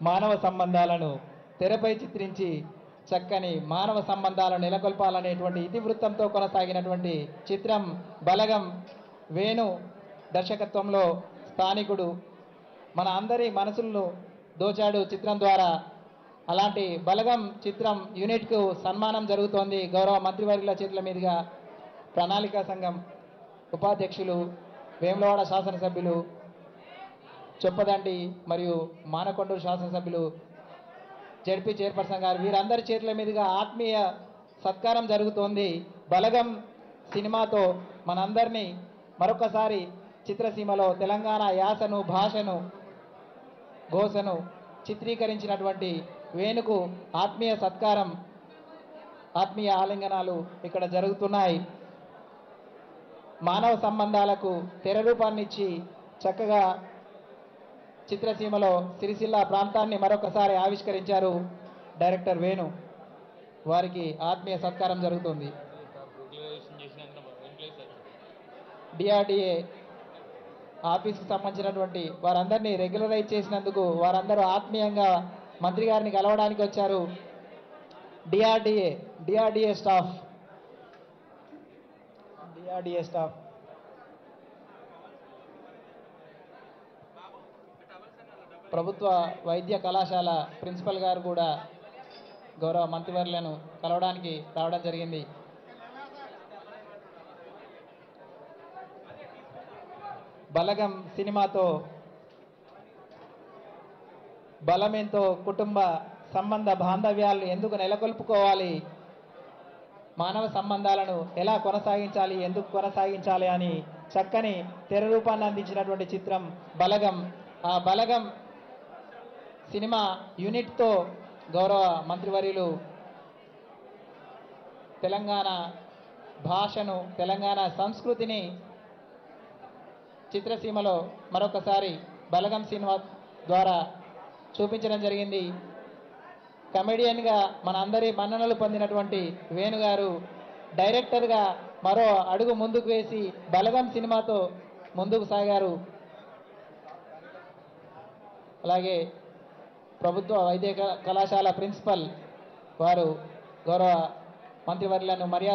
మానవ సంబంధాలను తెరపై చిత్రించి చక్కని మానవ సంబంధాలను నెలకొల్పాలనేటువంటి ఇతివృత్తంతో కొనసాగినటువంటి చిత్రం బలగం వేణు దర్శకత్వంలో స్థానికుడు మన అందరి మనసులను దోచాడు చిత్రం ద్వారా అలాంటి బలగం చిత్రం యూనిట్కు సన్మానం జరుగుతోంది గౌరవ మంత్రివర్యుల చేతుల మీదుగా ప్రణాళికా సంఘం ఉపాధ్యక్షులు వేములవాడ శాసనసభ్యులు చొప్పదండి మరియు మానకొండూరు శాసనసభ్యులు జడ్పీ చైర్పర్సన్ గారు వీరందరి చేతుల మీదుగా ఆత్మీయ సత్కారం జరుగుతోంది బలగం సినిమాతో మనందరినీ మరొకసారి చిత్రసీమలో తెలంగాణ యాసను భాషను ఘోషను చిత్రీకరించినటువంటి వేణుకు ఆత్మీయ సత్కారం ఆత్మీయ ఆలింగనాలు ఇక్కడ జరుగుతున్నాయి మానవ సంబంధాలకు తెర రూపాన్నిచ్చి చక్కగా చిత్రసీమలో సిరిసిల్ల ప్రాంతాన్ని మరొకసారి ఆవిష్కరించారు డైరెక్టర్ వేణు వారికి ఆత్మీయ సత్కారం జరుగుతుంది డిఆర్డిఏ ఆఫీస్కి సంబంధించినటువంటి వారందరినీ రెగ్యులరైజ్ చేసినందుకు వారందరూ ఆత్మీయంగా మంత్రి గారిని కలవడానికి వచ్చారు DRDA DRDA staff DRDA staff ప్రభుత్వ వైద్య కళాశాల ప్రిన్సిపల్ గారు కూడా గౌరవ మంత్రివర్యులను కలవడానికి రావడం జరిగింది బలగం సినిమాతో బలమేంతో కుటుంబ సంబంధ బాంధవ్యాలను ఎందుకు నెలకొల్పుకోవాలి మానవ సంబంధాలను ఎలా కొనసాగించాలి ఎందుకు కొనసాగించాలి అని చక్కని తెర రూపాన్ని అందించినటువంటి చిత్రం బలగం ఆ బలగం సినిమా యూనిట్తో గౌరవ మంత్రివర్యులు తెలంగాణ భాషను తెలంగాణ సంస్కృతిని చిత్రసీమలో మరొకసారి బలగం సినిమా ద్వారా చూపించడం జరిగింది కమెడియన్గా మన అందరి మన్ననలు పొందినటువంటి వేణుగారు డైరెక్టర్గా మరో అడుగు ముందుకు వేసి బలగం సినిమాతో ముందుకు సాగారు అలాగే ప్రభుత్వ వైద్య క- కళాశాల ప్రిన్సిపల్ వారు గౌరవ మంత్రివర్యులను మర్యాద